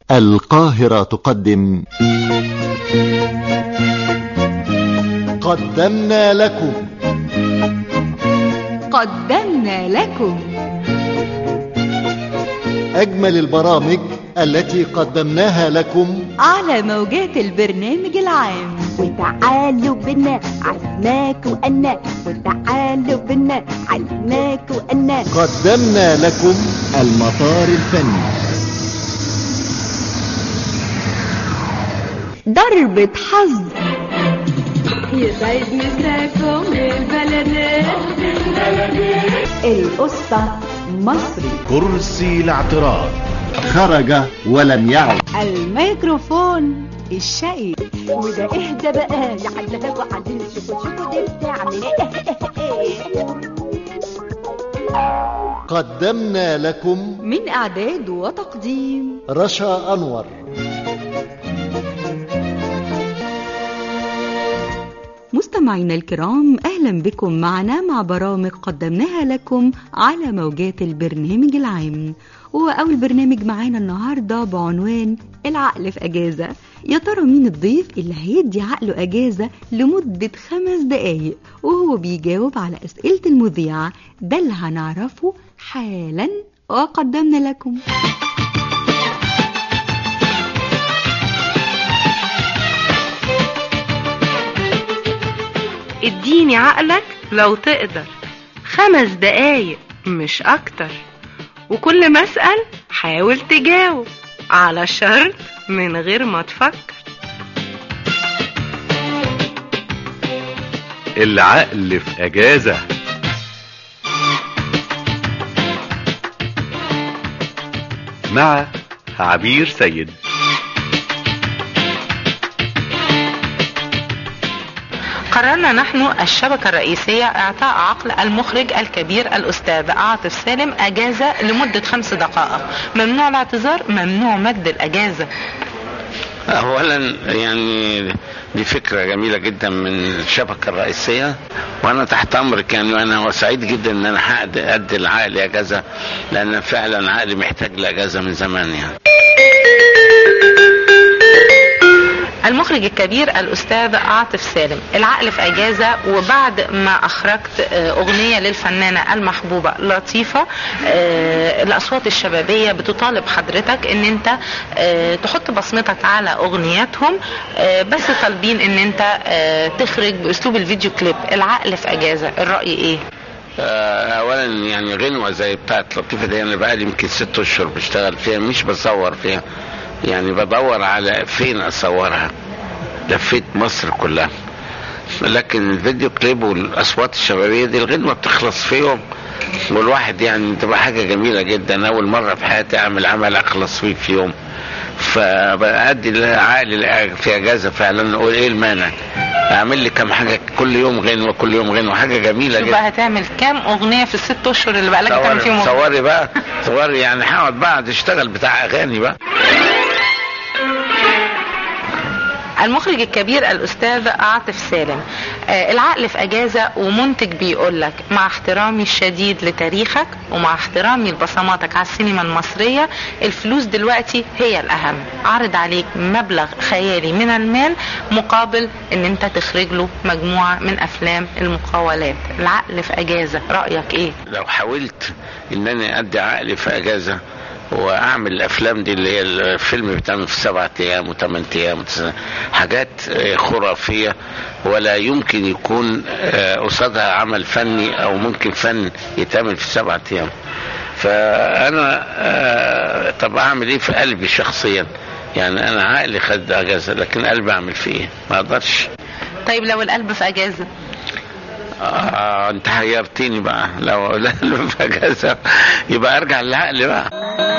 القاهرة تقدم قدمنا لكم قدمنا لكم أجمل البرامج التي قدمناها لكم على موجات البرنامج العام وتعالوا بنا عزماك وأنا وتعالوا بنا عزماك وأنا قدمنا لكم المطار الفني ضربة حظ يسعد مساكم البلدات القصة مصري كرسي الاعتراض خرج ولم يعد الميكروفون الشقي وده اهدى بقى يا حلاوة وعدين شوفوا شوفوا دي بتعمل ايه قدمنا لكم من إعداد وتقديم رشا أنور مستمعينا الكرام أهلا بكم معنا مع برامج قدمناها لكم على موجات البرنامج العام وأول برنامج معانا النهاردة بعنوان العقل في أجازة يا ترى مين الضيف اللي هيدي عقله أجازة لمدة خمس دقايق وهو بيجاوب على أسئلة المذيعة ده اللي هنعرفه حالا وقدمنا لكم اديني عقلك لو تقدر خمس دقايق مش اكتر وكل ما اسأل حاول تجاوب على شرط من غير ما تفكر العقل في اجازة مع عبير سيد قررنا نحن الشبكة الرئيسية إعطاء عقل المخرج الكبير الأستاذ عاطف سالم أجازة لمدة خمس دقائق ممنوع الاعتذار ممنوع مد الأجازة اولا يعني دي فكره جميله جدا من الشبكه الرئيسيه وانا تحت امرك يعني وانا سعيد جدا ان انا هقد- ادي العقل اجازه لان فعلا عقلي محتاج لاجازه من زمان يعني المخرج الكبير الأستاذ عاطف سالم العقل في أجازة وبعد ما أخرجت آه، أغنية للفنانة المحبوبة لطيفة آه، الأصوات الشبابية بتطالب حضرتك أن أنت آه، تحط بصمتك على أغنياتهم آه، بس طالبين أن أنت آه، تخرج بأسلوب الفيديو كليب العقل في أجازة الرأي إيه؟ آه، اولا يعني غنوه زي بتاعت لطيفه دي انا بقالي يمكن ست اشهر بشتغل فيها مش بصور فيها يعني بدور على فين اصورها لفيت مصر كلها لكن الفيديو كليب والاصوات الشبابيه دي الغنوه بتخلص في يوم والواحد يعني تبقى حاجه جميله جدا اول مره في حياتي اعمل عمل اخلص فيه في يوم فبأدي عقلي في اجازه فعلا اقول ايه المانع اعمل لي كام حاجه كل يوم غنوه كل يوم غنوه حاجه جميله شوف جدا بقى هتعمل كام أغنية في الست أشهر اللي بقالك تعمل فيهم صوري أغنية؟ صوري بقى صوري يعني هقعد بقى تشتغل بتاع اغاني بقى المخرج الكبير الاستاذ عاطف سالم آه، العقل في اجازه ومنتج بيقول لك مع احترامي الشديد لتاريخك ومع احترامي لبصماتك على السينما المصريه الفلوس دلوقتي هي الاهم عرض عليك مبلغ خيالي من المال مقابل ان انت تخرج له مجموعه من افلام المقاولات العقل في اجازه رايك ايه لو حاولت ان انا ادي عقلي في اجازه واعمل الافلام دي اللي هي الفيلم بيتعمل في سبعة ايام وثمان ايام وتسعة- حاجات آه، خرافيه ولا يمكن يكون آه، قصادها عمل فني او ممكن فن يتعمل في سبعة ايام فانا آه، طب اعمل ايه في قلبي شخصيا يعني انا عقلي خد اجازه لكن قلبي اعمل فيه ايه ما اقدرش طيب لو القلب في اجازه آه انت حيرتني بقى لو لا في اجازه يبقى ارجع للعقل بقى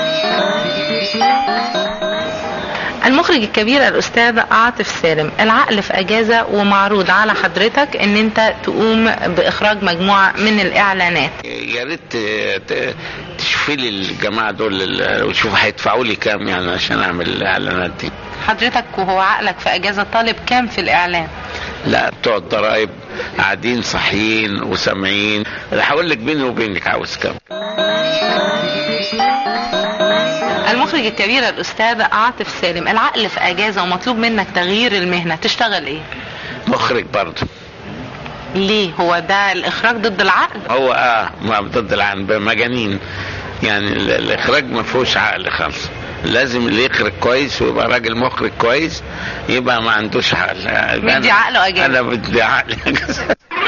المخرج الكبير الاستاذ عاطف سالم العقل في اجازه ومعروض على حضرتك ان انت تقوم باخراج مجموعه من الاعلانات يا ريت ت- ت- تشوفي لي الجماعه دول ال- وتشوفوا هيدفعوا لي كام يعني عشان اعمل الاعلانات دي حضرتك وهو عقلك في اجازه طالب كام في الاعلان لا بتوع الضرايب قاعدين صاحيين وسامعين انا هقول لك بيني وبينك عاوز كام المخرج الكبير الاستاذ عاطف سالم العقل في اجازه ومطلوب منك تغيير المهنه تشتغل ايه مخرج برضه ليه هو ده الاخراج ضد العقل هو اه ما ضد العقل مجانين يعني ال- الاخراج ما فيهوش عقل خالص لازم اللي يخرج كويس ويبقى راجل مخرج كويس يبقى ما عندوش عقل يبقى مدي أنا- عقله أجازة. انا بدي عقل أجازة.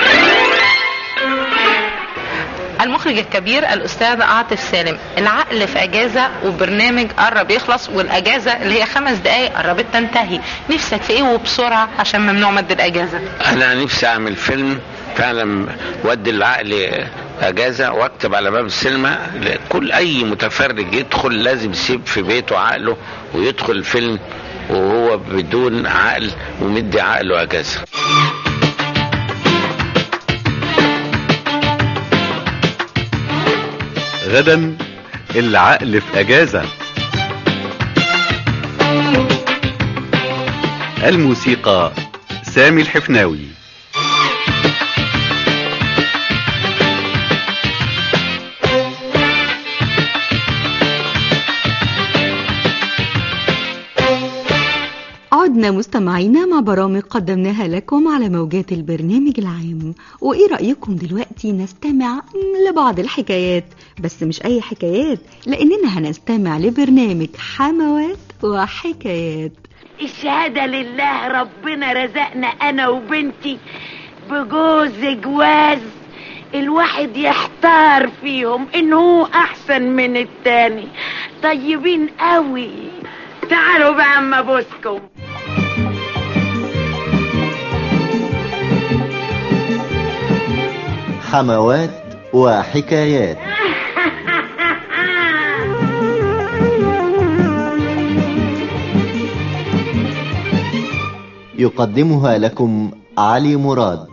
المخرج الكبير الاستاذ عاطف سالم العقل في اجازه وبرنامج قرب يخلص والاجازه اللي هي خمس دقايق قربت تنتهي نفسك في ايه وبسرعه عشان ممنوع مد الاجازه انا نفسي اعمل فيلم فعلا ودي العقل اجازه واكتب على باب السينما كل اي متفرج يدخل لازم يسيب في بيته عقله ويدخل الفيلم وهو بدون عقل ومدي عقله اجازه غدا العقل في اجازة الموسيقى سامي الحفناوي عدنا مستمعينا مع برامج قدمناها لكم على موجات البرنامج العام وايه رأيكم دلوقتي نستمع لبعض الحكايات بس مش اي حكايات لاننا هنستمع لبرنامج حموات وحكايات الشهادة لله ربنا رزقنا أنا وبنتي بجوز جواز الواحد يحتار فيهم إن هو أحسن من التاني طيبين قوي تعالوا بقى أما بوسكم حموات وحكايات يقدمها لكم علي مراد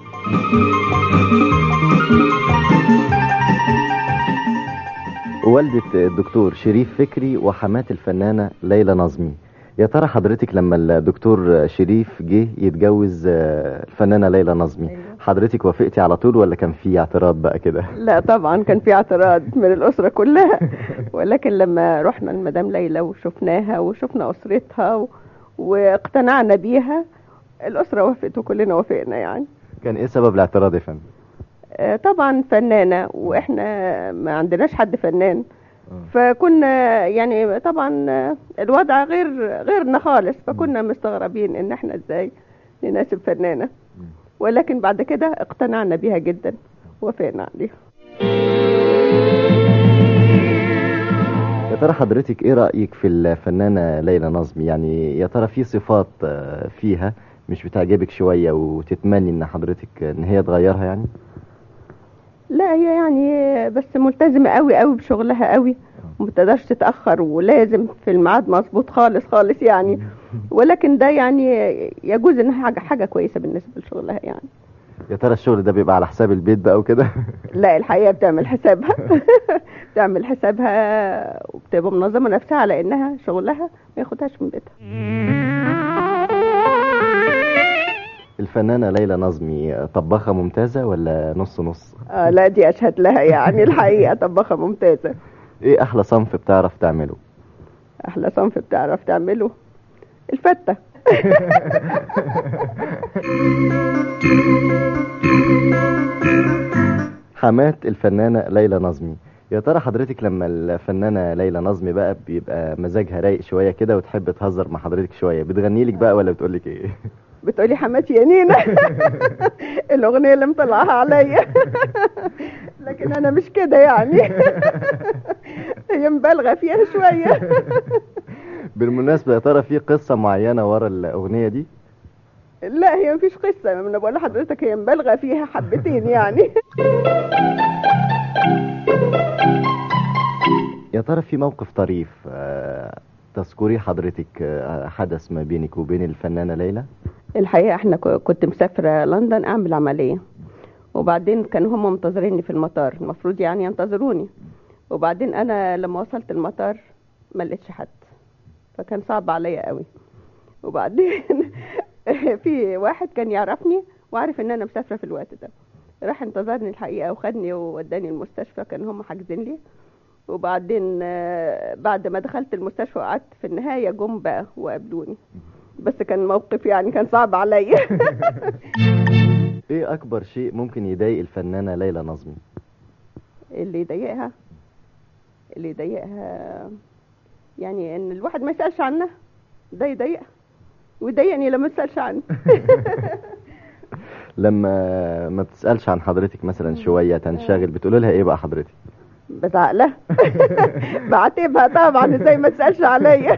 والدة الدكتور شريف فكري وحماة الفنانة ليلى نظمي يا ترى حضرتك لما الدكتور شريف جه يتجوز آه، الفنانة ليلى نظمي حضرتك وافقتي على طول ولا كان في اعتراض بقى كده لا طبعا كان في اعتراض من الأسرة كلها ولكن لما رحنا لمدام ليلى وشفناها وشفنا أسرتها و... واقتنعنا بيها الأسرة وافقت وكلنا وافقنا يعني كان ايه سبب الاعتراض يا فندم آه، طبعا فنانة واحنا ما عندناش حد فنان فكنا يعني طبعا آه، الوضع غير غيرنا خالص فكنا مستغربين ان احنا ازاي نناسب فنانة ولكن بعد كده اقتنعنا بيها جدا وافقنا عليها يا ترى حضرتك ايه رأيك في الفنانة ليلى نظمي يعني يا ترى في صفات آه، فيها مش بتعجبك شوية وتتمني ان حضرتك ان هي تغيرها يعني لا هي يعني بس ملتزمة قوي قوي بشغلها قوي وما تقدرش تتأخر ولازم في الميعاد مظبوط خالص خالص يعني ولكن ده يعني يجوز انها حاجة حاجة كويسة بالنسبة لشغلها يعني يا ترى الشغل ده بيبقى على حساب البيت بقى وكده لا الحقيقة بتعمل حسابها بتعمل حسابها وبتبقى منظمة نفسها على انها شغلها ما ياخدهاش من بيتها الفنانة ليلى نظمي طباخة ممتازة ولا نص نص آه لا دي اشهد لها يعني الحقيقة طباخة ممتازة ايه احلى صنف بتعرف تعمله احلى صنف بتعرف تعمله الفتة حماة الفنانة ليلى نظمي يا ترى حضرتك لما الفنانة ليلى نظمي بقى بيبقى مزاجها رايق شوية كده وتحب تهزر مع حضرتك شوية بتغني لك بقى ولا بتقول لك ايه بتقولي حماتي يا نينا الاغنيه اللي مطلعها عليا لكن انا مش كده يعني هي مبالغه فيها شويه بالمناسبة يا ترى في قصة معينة ورا الأغنية دي لا هي مفيش قصه انا بقول لحضرتك هي مبالغه فيها حبتين يعني يا ترى في موقف طريف آه، تذكري حضرتك آه، حدث ما بينك وبين الفنانة ليلى الحقيقه احنا ك- كنت مسافره لندن اعمل عمليه وبعدين كانوا هم منتظريني في المطار المفروض يعني ينتظروني وبعدين انا لما وصلت المطار ما لقيتش حد فكان صعب عليا قوي وبعدين في واحد كان يعرفني وعارف ان انا مسافره في الوقت ده راح انتظرني الحقيقه وخدني ووداني المستشفى كان هم حاجزين لي وبعدين آه، بعد ما دخلت المستشفى وقعدت في النهايه جم بقى وقابلوني بس كان موقف يعني كان صعب عليا ايه اكبر شيء ممكن يضايق الفنانة ليلى نظمي اللي يضايقها اللي يضايقها يعني ان الواحد ما يسالش عنها ده يضايقها ويضايقني لما تسالش عني لما ما بتسألش عن حضرتك مثلا شوية تنشغل بتقول لها ايه بقى حضرتك بزعق لها بعاتبها طبعا ازاي ما تسالش عليا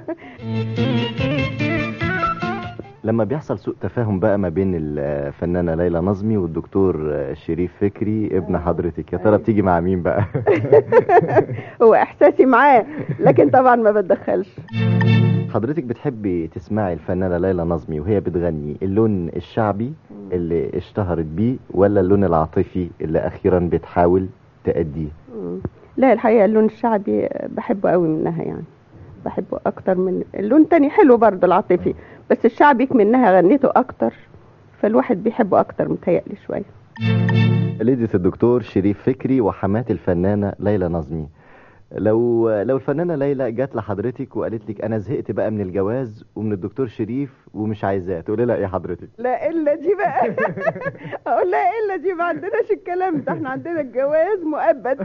لما بيحصل سوء تفاهم بقى ما بين الفنانة ليلى نظمي والدكتور شريف فكري ابن حضرتك يا ترى بتيجي مع مين بقى هو احساسي معاه لكن طبعا ما بتدخلش حضرتك بتحبي تسمعي الفنانة ليلى نظمي وهي بتغني اللون الشعبي اللي اشتهرت بيه ولا اللون العاطفي اللي اخيرا بتحاول تأديه مم. لا الحقيقه اللون الشعبي بحبه قوي منها يعني بحبه اكتر من اللون تاني حلو برضه العاطفي بس الشعبي منها غنيته اكتر فالواحد بيحبه اكتر متهيألي شويه ليدة الدكتور شريف فكري وحماة الفنانة ليلى نظمي لو لو الفنانة ليلى جات لحضرتك وقالت لك انا زهقت بقى من الجواز ومن الدكتور شريف ومش عايزاه تقولي لها ايه حضرتك لا الا دي بقى اقول لها الا دي ما عندناش الكلام ده احنا عندنا الجواز مؤبد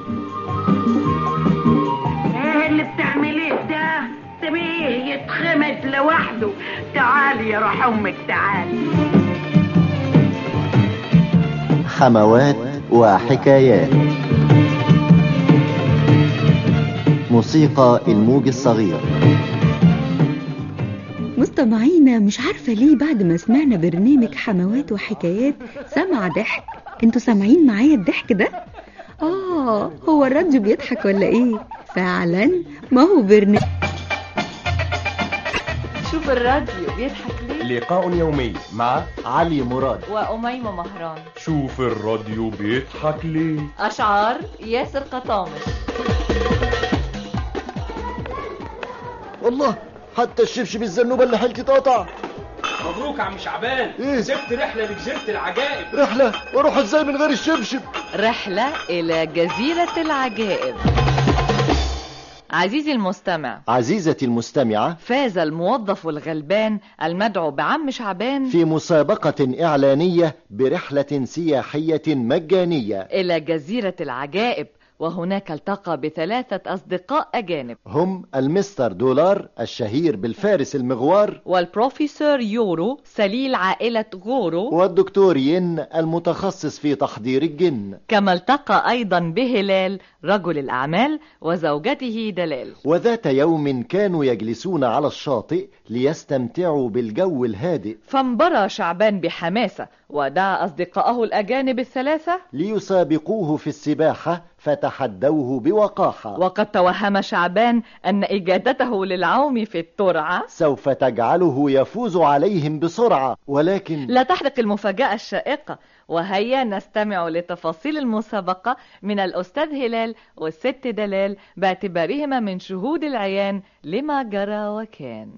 ايه اللي بتعمليه ده سيبيه يتخمد لوحده تعالي يا روح امك تعالي حموات وحكايات موسيقى الموج الصغير مستمعينا مش عارفة ليه بعد ما سمعنا برنامج حموات وحكايات سمع ضحك انتوا سامعين معايا الضحك ده؟ اه هو الراديو بيضحك ولا ايه؟ فعلا ما هو برنامج شوف الراديو بيضحك ليه لقاء يومي مع علي مراد وأميمة مهران شوف الراديو بيضحك ليه أشعار ياسر قطامش والله حتى الشبشب الزنوبه اللي حيلتي تقطع مبروك يا عم شعبان إيه؟ سبت رحله لجزيره العجائب رحله واروح ازاي من غير الشبشب رحلة إلى جزيرة العجائب عزيزي المستمع عزيزتي المستمعة فاز الموظف الغلبان المدعو بعم شعبان في مسابقة إعلانية برحلة سياحية مجانية إلى جزيرة العجائب وهناك التقى بثلاثة أصدقاء أجانب هم المستر دولار الشهير بالفارس المغوار والبروفيسور يورو سليل عائلة غورو والدكتور ين المتخصص في تحضير الجن كما التقى أيضا بهلال رجل الأعمال وزوجته دلال وذات يوم كانوا يجلسون على الشاطئ ليستمتعوا بالجو الهادئ فانبرى شعبان بحماسة ودعا أصدقائه الأجانب الثلاثة ليسابقوه في السباحة فتحدوه بوقاحة وقد توهم شعبان أن إجادته للعوم في الترعة سوف تجعله يفوز عليهم بسرعة ولكن لا تحرق المفاجأة الشائقة وهيا نستمع لتفاصيل المسابقة من الأستاذ هلال والست دلال باعتبارهما من شهود العيان لما جرى وكان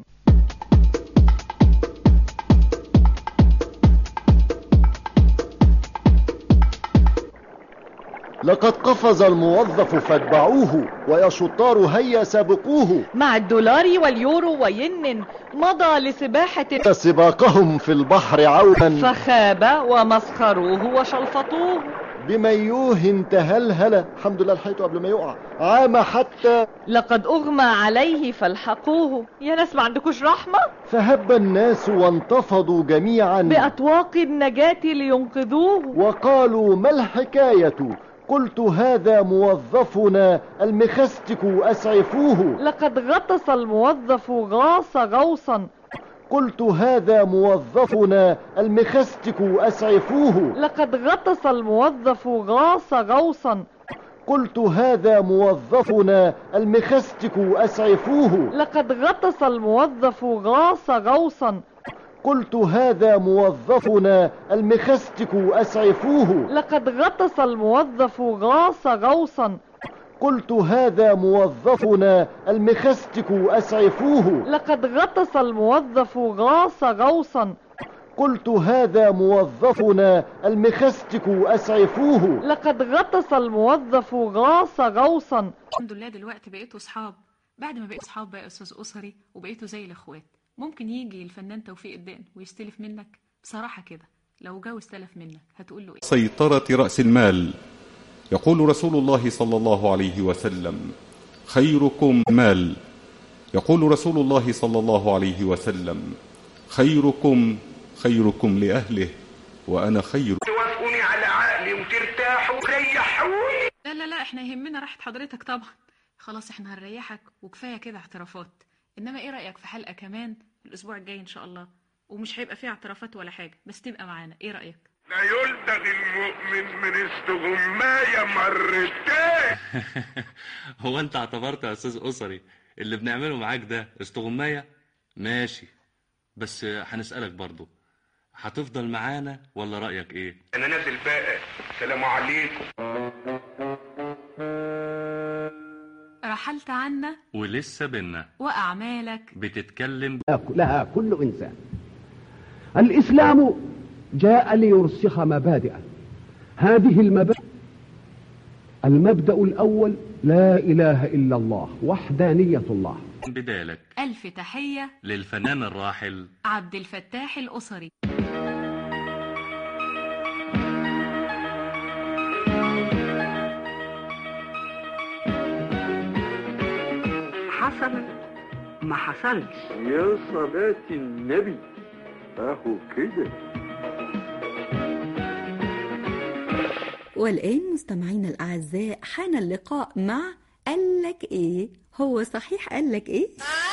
لقد قفز الموظف فاتبعوه ويا شطار هيا سابقوه مع الدولار واليورو وين مضى لسباحة سباقهم في البحر عونا فخاب ومسخروه وشلفطوه بميوه تهلهل الحمد لله لحقته قبل ما يقع عام حتى لقد أغمى عليه فالحقوه يا ناس ما عندكوش رحمة فهب الناس وانتفضوا جميعا بأطواق النجاة لينقذوه وقالوا ما الحكاية قلت هذا موظفنا المخستك أسعفوه لقد غطس الموظف غاص غوصا قلت هذا موظفنا المخستك أسعفوه لقد غطس الموظف غاص غوصا قلت هذا موظفنا المخستك أسعفوه لقد غطس الموظف غاص غوصا قلت هذا موظفنا المخستك أسعفوه لقد غطس الموظف غاص غوصا قلت هذا موظفنا المخستك أسعفوه لقد غطس الموظف غاص غوصا قلت هذا موظفنا المخستك أسعفوه لقد غطس الموظف غاص غوصا الحمد لله دلوقتي بقيتوا صحاب بعد ما بقيتوا صحاب بقى يا استاذ اسري وبقيتوا زي الاخوات ممكن يجي الفنان توفيق الدقن ويستلف منك بصراحه كده لو جو استلف منك هتقول له ايه سيطرة رأس المال يقول رسول الله صلى الله عليه وسلم خيركم مال يقول رسول الله صلى الله عليه وسلم خيركم خيركم لأهله وأنا خير توافقوني على عقلي وترتاحوا وريحوني لا لا لا احنا يهمنا راحه حضرتك طبعا خلاص احنا هنريحك وكفايه كده اعترافات انما ايه رايك في حلقه كمان الاسبوع الجاي ان شاء الله ومش هيبقى فيها اعترافات ولا حاجه بس تبقى معانا ايه رايك لا يلدغ المؤمن من استغماية مرتين هو انت اعتبرت يا استاذ اسري اللي بنعمله معاك ده استغمايه ماشي بس هنسالك برضو هتفضل معانا ولا رايك ايه انا نازل بقى سلام عليكم رحلت عنا ولسه بينا واعمالك بتتكلم لها كل إنسان الإسلام جاء ليرسخ مبادئ هذه المبادئ المبدأ الأول لا إله إلا الله وحدانية الله بدالك الف تحيه للفنان الراحل عبد الفتاح الاسري حصل ما حصلش يا صلاة النبي اهو كده والآن مستمعينا الأعزاء حان اللقاء مع قالك إيه هو صحيح قالك إيه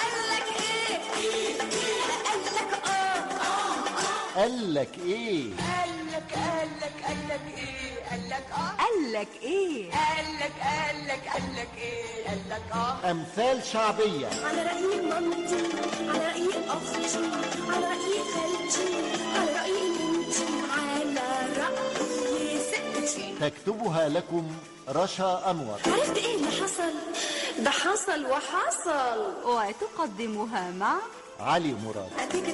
قال لك إيه قالك قالك قالك ايه قالك اه قالك إيه قالك قالك قالك ايه قالك اه أمثال شعبية على رأي مامتي على رأي أختي على رأي خالتي على رأي مامتي على رأي ستي تكتبها لكم رشا أنور عرفت ايه اللي حصل ده حصل وحصل وتقدمها مع علي مراد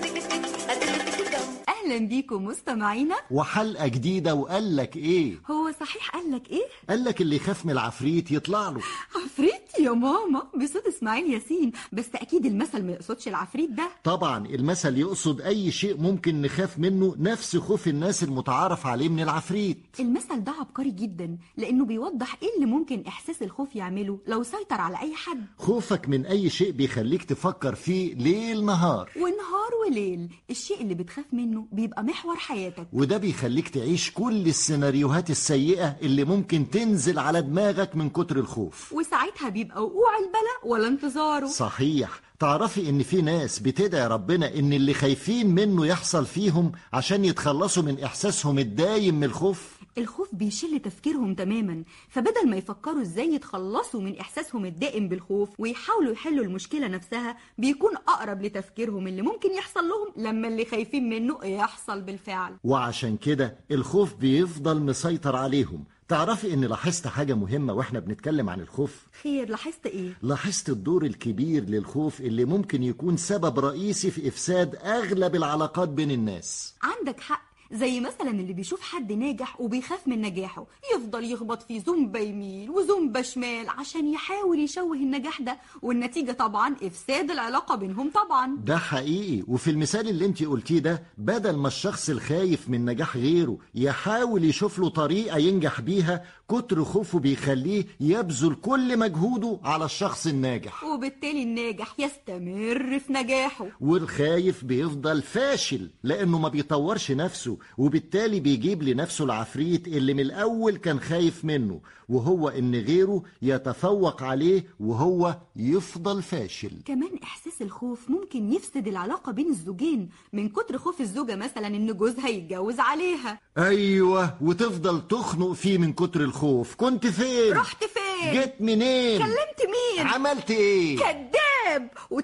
أهلا بيكم مستمعينا وحلقة جديدة وقال لك إيه هو صحيح قالك إيه قال لك اللي يخاف من العفريت يطلع له عفريت يا ماما بصوت اسماعيل ياسين بس أكيد المثل ما يقصدش العفريت ده طبعا المثل يقصد أي شيء ممكن نخاف منه نفس خوف الناس المتعارف عليه من العفريت المثل ده عبقري جدا لأنه بيوضح إيه اللي ممكن إحساس الخوف يعمله لو سيطر على أي حد خوفك من أي شيء بيخليك تفكر فيه ليل نهار ونهار وليل الشيء اللي بتخاف منه بيبقى محور حياتك وده بيخليك تعيش كل السيناريوهات السيئة اللي ممكن تنزل على دماغك من كتر الخوف وساعتها بيبقى وقوع البلاء ولا انتظاره صحيح تعرفي ان في ناس بتدعي ربنا ان اللي خايفين منه يحصل فيهم عشان يتخلصوا من احساسهم الدايم من الخوف الخوف بيشل تفكيرهم تماما فبدل ما يفكروا ازاي يتخلصوا من احساسهم الدائم بالخوف ويحاولوا يحلوا المشكله نفسها بيكون اقرب لتفكيرهم اللي ممكن يحصل لهم لما اللي خايفين منه يحصل بالفعل وعشان كده الخوف بيفضل مسيطر عليهم تعرفي ان لاحظت حاجة مهمة واحنا بنتكلم عن الخوف خير لاحظت ايه لاحظت الدور الكبير للخوف اللي ممكن يكون سبب رئيسي في افساد اغلب العلاقات بين الناس عندك حق زي مثلا اللي بيشوف حد ناجح وبيخاف من نجاحه يفضل يخبط فيه زومبا يمين وزومبا شمال عشان يحاول يشوه النجاح ده والنتيجة طبعا إفساد العلاقة بينهم طبعا ده حقيقي وفي المثال اللي انت قلتيه ده بدل ما الشخص الخايف من نجاح غيره يحاول يشوف له طريقة ينجح بيها كتر خوفه بيخليه يبذل كل مجهوده على الشخص الناجح وبالتالي الناجح يستمر في نجاحه والخايف بيفضل فاشل لانه ما بيطورش نفسه وبالتالي بيجيب لنفسه العفريت اللي من الاول كان خايف منه وهو ان غيره يتفوق عليه وهو يفضل فاشل كمان إحساس الخوف ممكن يفسد العلاقة بين الزوجين من كتر خوف الزوجة مثلا إن جوزها يتجوز عليها ايوه وتفضل تخنق فيه من كتر الخوف كنت فين رحت فين جيت منين كلمت مين عملت ايه كذاب وتفتش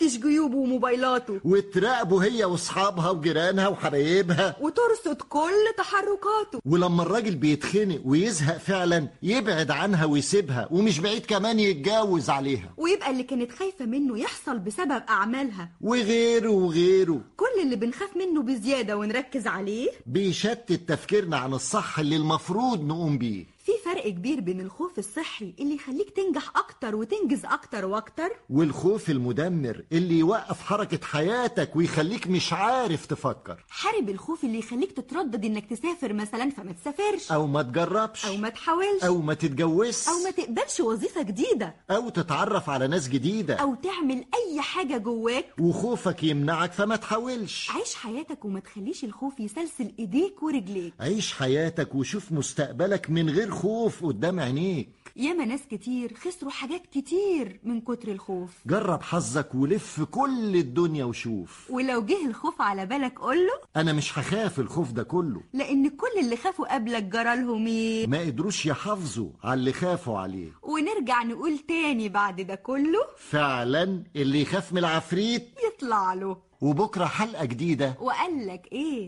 تفتش جيوبه وموبايلاته وتراقبه هي واصحابها وجيرانها وحبايبها وترصد كل تحركاته ولما الراجل بيتخنق ويزهق فعلا يبعد عنها ويسيبها ومش بعيد كمان يتجوز عليها ويبقى اللي كانت خايفة منه يحصل بسبب أعمالها وغيره وغيره كل اللي بنخاف منه بزيادة ونركز عليه بيشتت تفكيرنا عن الصح اللي المفروض نقوم بيه في فرق كبير بين الخوف الصحي اللي يخليك تنجح أكتر وتنجز أكتر وأكتر والخوف المدمر اللي يوقف حركة حياتك ويخليك مش عارف تفكر حارب الخوف اللي يخليك تتردد إنك تسافر مثلا فما تسافرش أو ما تجربش أو ما تحاولش أو ما تتجوزش أو ما تقبلش وظيفة جديدة أو تتعرف على ناس جديدة أو تعمل أي حاجة جواك وخوفك يمنعك فما تحاولش عيش حياتك وما تخليش الخوف يسلسل إيديك ورجليك عيش حياتك وشوف مستقبلك من غير خوف قدام عينيك ياما ناس كتير خسروا حاجات كتير من كتر الخوف جرب حظك ولف كل الدنيا وشوف ولو جه الخوف على بالك قوله أنا مش هخاف الخوف ده كله لأن كل اللي خافوا قبلك جرالهم ايه ما قدروش يحافظوا على اللي خافوا عليه ونرجع نقول تاني بعد ده كله فعلا اللي يخاف من العفريت يطلع له وبكرة حلقة جديدة وقال لك ايه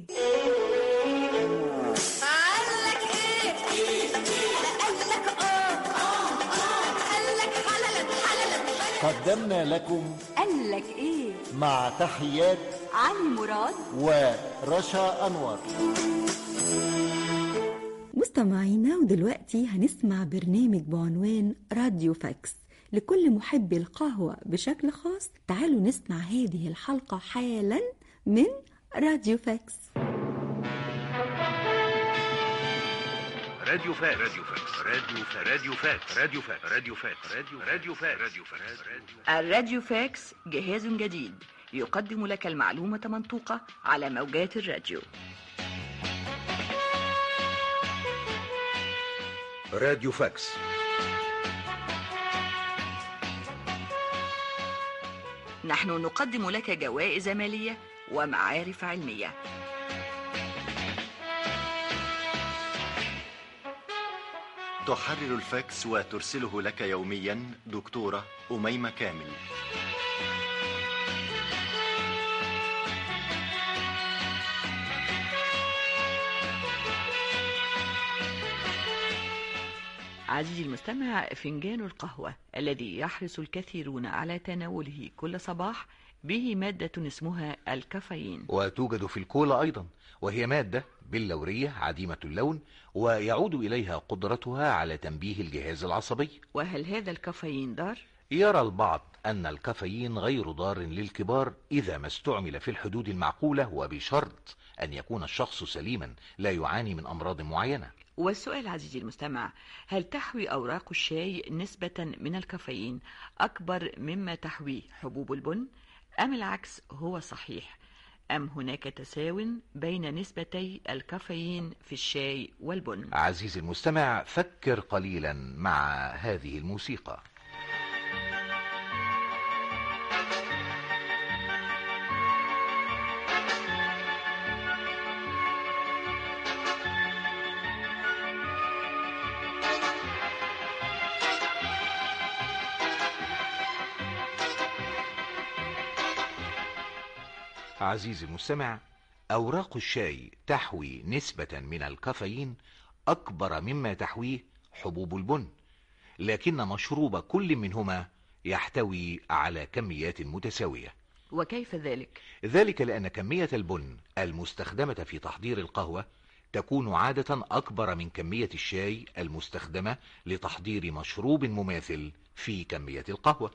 قدمنا لكم قال لك ايه مع تحيات علي مراد ورشا أنور مستمعينا ودلوقتي هنسمع برنامج بعنوان راديو فاكس لكل محبي القهوة بشكل خاص تعالوا نسمع هذه الحلقة حالا من راديو فاكس راديو فاكس راديو فاكس راديو فاكس راديو فاكس راديو فاكس راديو فاكس راديو راديو فاكس راديو فاكس الراديو فاكس جهاز جديد يقدم لك المعلومة منطوقة على موجات الراديو راديو فاكس نحن نقدم لك جوائز مالية ومعارف علمية تحرر الفاكس وترسله لك يوميا دكتورة أميمة كامل عزيزي المستمع فنجان القهوة الذي يحرص الكثيرون على تناوله كل صباح به مادة اسمها الكافيين وتوجد في الكولا أيضا وهي مادة بلورية عديمة اللون ويعود إليها قدرتها على تنبيه الجهاز العصبي وهل هذا الكافيين ضار؟ يرى البعض أن الكافيين غير ضار للكبار إذا ما استعمل في الحدود المعقولة وبشرط أن يكون الشخص سليما لا يعاني من أمراض معينة والسؤال عزيزي المستمع هل تحوي أوراق الشاي نسبة من الكافيين أكبر مما تحويه حبوب البن؟ أم العكس هو صحيح؟ أم هناك تساو بين نسبتي الكافيين في الشاي والبن؟ عزيزي المستمع فكر قليلا مع هذه الموسيقى عزيزي المستمع أوراق الشاي تحوي نسبة من الكافيين أكبر مما تحويه حبوب البن لكن مشروب كل منهما يحتوي على كميات متساوية وكيف ذلك؟ ذلك لأن كمية البن المستخدمة في تحضير القهوة تكون عادة أكبر من كمية الشاي المستخدمة لتحضير مشروب مماثل في كمية القهوة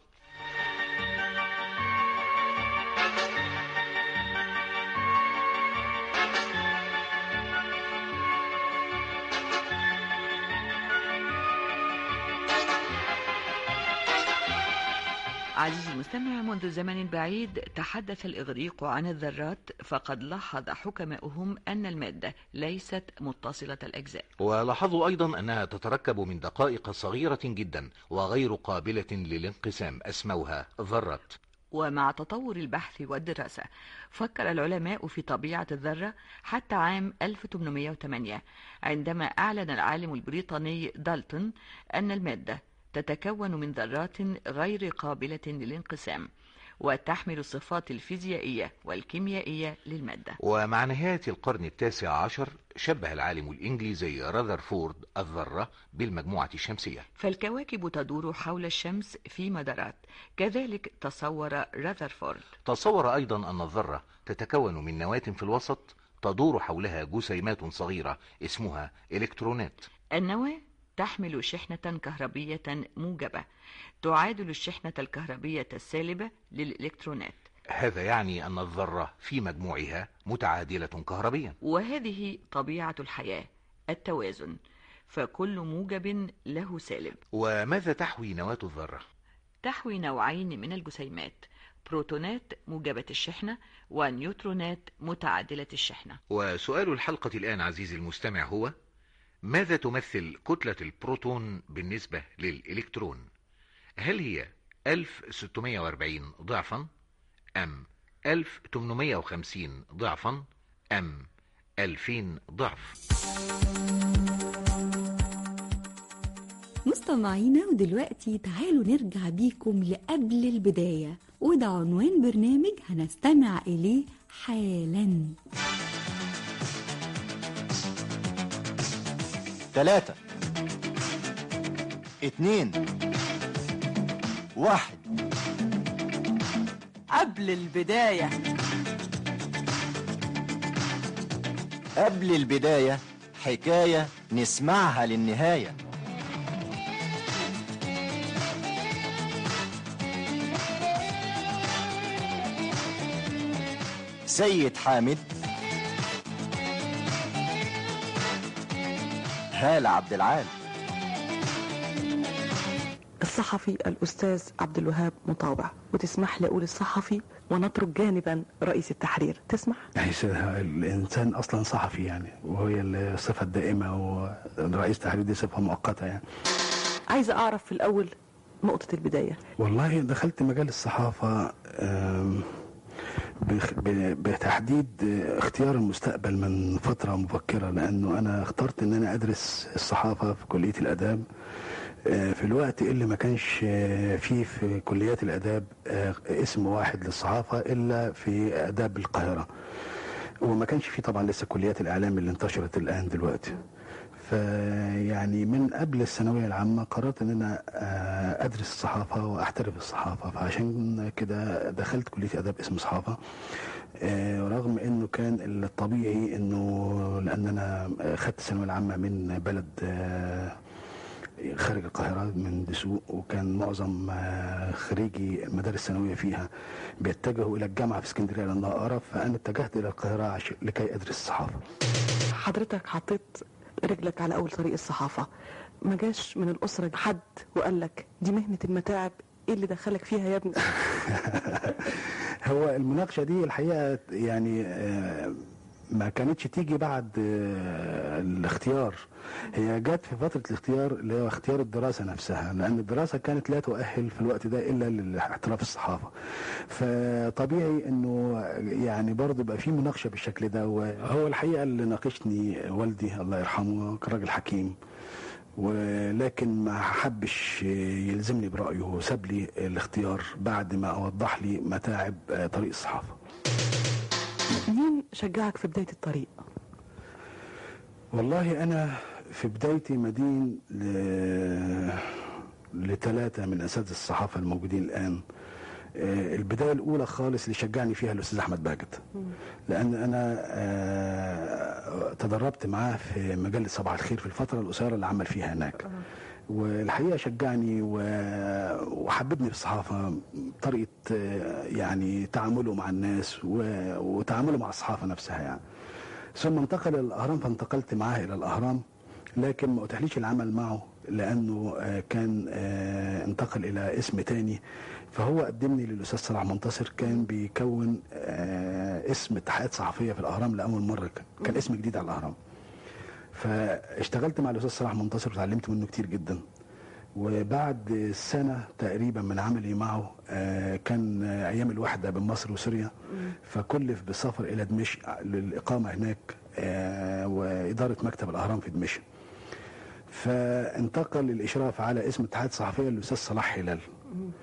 عزيزي المستمع منذ زمن بعيد تحدث الإغريق عن الذرات فقد لاحظ حكماؤهم أن المادة ليست متصلة الأجزاء ولاحظوا أيضا أنها تتركب من دقائق صغيرة جدا وغير قابلة للانقسام أسموها ذرات ومع تطور البحث والدراسة فكر العلماء في طبيعة الذرة حتى عام 1808 عندما أعلن العالم البريطاني دالتون أن المادة تتكون من ذرات غير قابلة للانقسام وتحمل الصفات الفيزيائية والكيميائية للمادة ومع نهاية القرن التاسع عشر شبه العالم الإنجليزي راذرفورد الذرة بالمجموعة الشمسية فالكواكب تدور حول الشمس في مدارات كذلك تصور راذرفورد تصور أيضا أن الذرة تتكون من نواة في الوسط تدور حولها جسيمات صغيرة اسمها إلكترونات النواة تحمل شحنة كهربية موجبة تعادل الشحنة الكهربية السالبة للإلكترونات هذا يعني أن الذرة في مجموعها متعادلة كهربيا وهذه طبيعة الحياة التوازن فكل موجب له سالب وماذا تحوي نواة الذرة؟ تحوي نوعين من الجسيمات بروتونات موجبة الشحنة ونيوترونات متعادلة الشحنة وسؤال الحلقة الآن عزيزي المستمع هو ماذا تمثل كتلة البروتون بالنسبة للإلكترون؟ هل هي 1640 ضعفا أم 1850 ضعفا أم 2000 ضعف؟ مستمعينا ودلوقتي تعالوا نرجع بيكم لقبل البداية وده عنوان برنامج هنستمع إليه حالا تلاتة اتنين واحد قبل البداية قبل البداية حكاية نسمعها للنهاية سيد حامد هالة عبد العال الصحفي الأستاذ عبد الوهاب مطاوع وتسمح لي أقول الصحفي ونترك جانبا رئيس التحرير تسمح؟ يعني الإنسان أصلا صحفي يعني وهي الصفة الدائمة ورئيس التحرير دي صفة مؤقتة يعني عايزة أعرف في الأول نقطة البداية والله دخلت مجال الصحافة آم، بخ- ب- بتحديد اختيار المستقبل من فترة مبكرة لأنه أنا اخترت أن أنا أدرس الصحافة في كلية الآداب آه، في الوقت اللي ما كانش آه، فيه في كليات الآداب آه، اسم واحد للصحافة إلا في آداب القاهرة وما كانش فيه طبعا لسه كليات الإعلام اللي انتشرت الآن دلوقتي فيعني من قبل الثانوية العامة قررت ان انا آه، ادرس الصحافة واحترف الصحافة فعشان كده دخلت كلية اداب اسم صحافة آه، رغم انه كان الطبيعي انه لان انا خدت الثانوية العامة من بلد آه، خارج القاهرة من دسوق وكان معظم آه، خريجي المدارس الثانوية فيها بيتجهوا إلى الجامعة في اسكندرية لأنها أقرب فأنا اتجهت إلى القاهرة عش- لكي أدرس الصحافة حضرتك حطيت رجلك على أول طريق الصحافة ما جاش من الأسرة حد وقال لك دي مهنة المتاعب إيه اللي دخلك فيها يا ابني؟ هو المناقشة دي الحقيقة يعني آه، ما كانتش تيجي بعد آه، الاختيار هي جت في فترة الاختيار اللي هو اختيار الدراسة نفسها لأن الدراسة كانت لا تؤهل في الوقت ده إلا لاحتراف الصحافة فطبيعي إنه يعني برضه يبقى في مناقشة بالشكل ده وهو الحقيقة اللي ناقشني والدي الله يرحمه كان راجل حكيم ولكن ما حبش يلزمني برأيه وساب لي الاختيار بعد ما أوضح لي متاعب آه، طريق الصحافة مين شجعك في بداية الطريق؟ والله أنا في بدايتي مدين ل... لثلاثة من أساتذة الصحافة الموجودين الآن آه، البداية الأولى خالص اللي شجعني فيها الأستاذ أحمد باجت لأن أنا آه، تدربت معاه في مجلة صباح الخير في الفترة القصيرة اللي عمل فيها هناك والحقيقة شجعني و- وحببني في الصحافة طريقة آه، يعني تعامله مع الناس و- وتعامله مع الصحافة نفسها يعني ثم انتقل إلى الأهرام فانتقلت معاه إلى الأهرام لكن ما أتاحليش العمل معه لأنه آه، كان آه، انتقل إلى اسم تاني فهو قدمني للأستاذ صلاح منتصر كان بيكون آه، اسم اتحاد صحفية في الأهرام لأول مرة كان اسم جديد على الأهرام فاشتغلت مع الأستاذ صلاح منتصر وتعلمت منه كتير جدا وبعد سنة تقريبا من عملي معه آه، كان آه، أيام الوحدة بين مصر وسوريا فكلف بالسفر إلى دمشق للإقامة هناك آه، وإدارة مكتب الأهرام في دمشق فانتقل الإشراف على اسم اتحاد صحفية للأستاذ صلاح هلال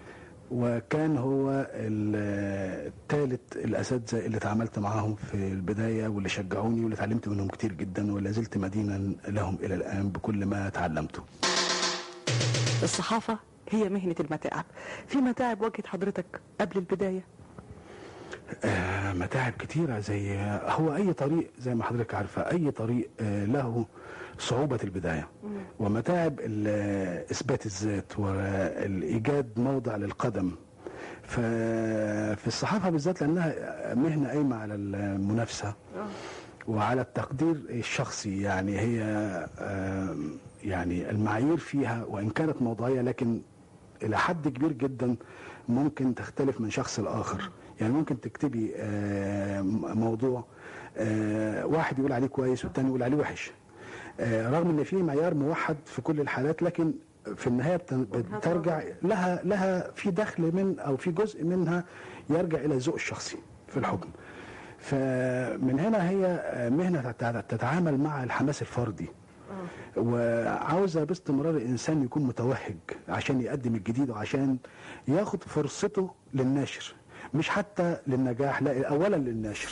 وكان هو الثالث الاساتذه اللي اتعاملت معاهم في البدايه واللي شجعوني واللي اتعلمت منهم كتير جدا ولا زلت مدينا لهم الى الان بكل ما تعلمته. الصحافة هي مهنة المتاعب في متاعب واجهت حضرتك قبل البداية آه، متاعب كتيرة زي هو أي طريق زي ما حضرتك عارفة أي طريق آه، له صعوبة البداية ومتاعب ال- إثبات الذات والإيجاد موضع للقدم ففي الصحافة بالذات لأنها مهنة قايمة على المنافسة وعلى التقدير الشخصي يعني هي آم، يعني المعايير فيها وإن كانت موضوعية لكن إلى حد كبير جدا ممكن تختلف من شخص لآخر يعني ممكن تكتبي آه، موضوع آه، واحد يقول عليه كويس والتاني يقول عليه وحش آه، رغم ان في معيار موحد في كل الحالات لكن في النهايه بت- بترجع لها لها في دخل من او في جزء منها يرجع الى الذوق الشخصي في الحكم فمن هنا هي آه، مهنه تتع- تتعامل مع الحماس الفردي وعاوزه باستمرار الانسان يكون متوهج عشان يقدم الجديد وعشان ياخد فرصته للنشر مش حتى للنجاح لا اولا للنشر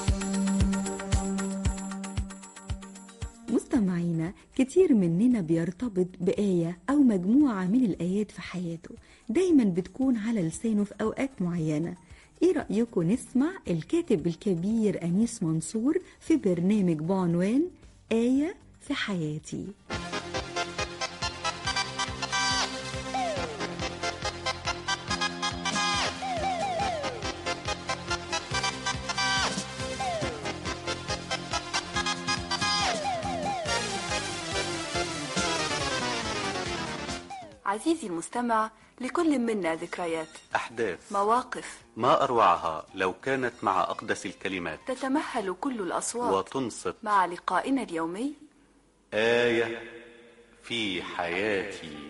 مستمعينا كتير مننا بيرتبط بآية أو مجموعة من الآيات في حياته دايما بتكون على لسانه في أوقات معينة ايه رأيكم نسمع الكاتب الكبير أنيس منصور في برنامج بعنوان آية في حياتي عزيزي المستمع لكل منا ذكريات أحداث مواقف ما أروعها لو كانت مع أقدس الكلمات تتمهل كل الأصوات وتنصت مع لقائنا اليومي آية في حياتي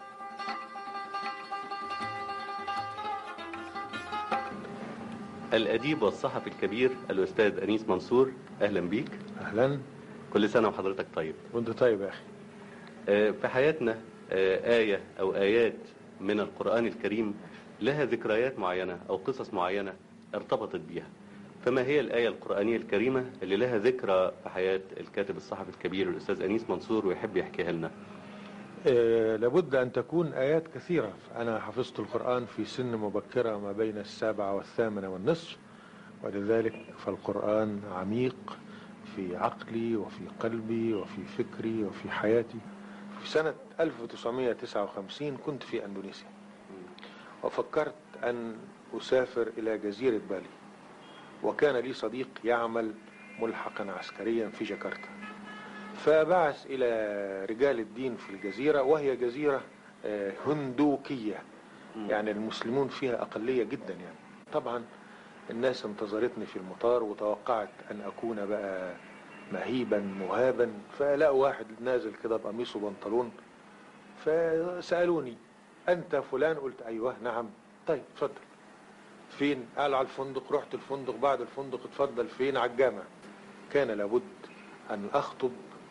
الأديب والصحفي الكبير الأستاذ أنيس منصور أهلا بيك أهلا كل سنة وحضرتك طيب وانت طيب يا أخي آه، في حياتنا آه، آية أو آيات من القرآن الكريم لها ذكريات معينة أو قصص معينة ارتبطت بيها فما هي الآية القرآنية الكريمة اللي لها ذكرى في حياة الكاتب الصحفي الكبير الأستاذ أنيس منصور ويحب يحكيها لنا آه، لابد أن تكون آيات كثيرة أنا حفظت القرآن في سن مبكرة ما بين السابعة والثامنة والنصف ولذلك فالقرآن عميق في عقلي وفي قلبي وفي فكري وفي حياتي في سنة 1959 كنت في أندونيسيا وفكرت أن أسافر إلى جزيرة بالي وكان لي صديق يعمل ملحقا عسكريا في جاكرتا فبعث إلى رجال الدين في الجزيرة وهي جزيرة آه، هندوكية يعني المسلمون فيها أقلية جدا يعني طبعا الناس انتظرتني في المطار وتوقعت أن أكون بقى مهيبا مهابا فلقوا واحد نازل كده بقميص وبنطلون فسألوني أنت فلان قلت أيوه نعم طيب اتفضل فين قالوا على الفندق رحت الفندق بعد الفندق اتفضل فين على الجامع كان لابد أن أخطب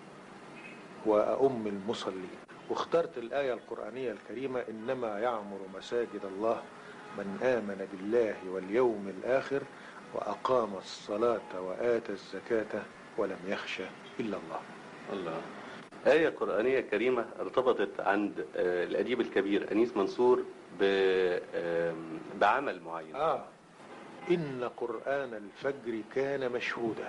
وأؤم المصلين واخترت الآية القرآنية الكريمة إنما يعمر مساجد الله من آمن بالله واليوم الآخر وأقام الصلاة وآتى الزكاة ولم يخشى إلا الله الله آية قرآنية كريمة ارتبطت عند آه، الأديب الكبير أنيس منصور ب- آم، بعمل معين آه إن قرآن الفجر كان مشهودا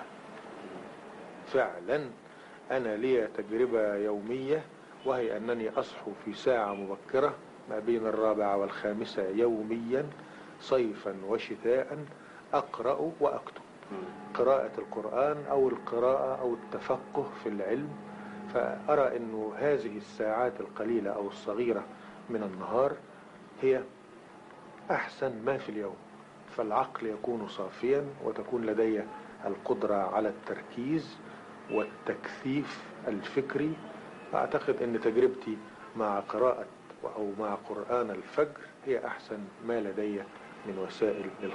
فعلا أنا لي تجربة يومية وهي أنني أصحو في ساعة مبكرة ما بين الرابعة والخامسة يوميا صيفا وشتاء أقرأ وأكتب قراءة القرآن أو القراءة أو التفقه في العلم فأرى أنه هذه الساعات القليلة أو الصغيرة من النهار هي أحسن ما في اليوم فالعقل يكون صافيا وتكون لدي القدرة على التركيز والتكثيف الفكري أعتقد أن تجربتي مع قراءة أو مع قرآن الفجر هي أحسن ما لدي من وسائل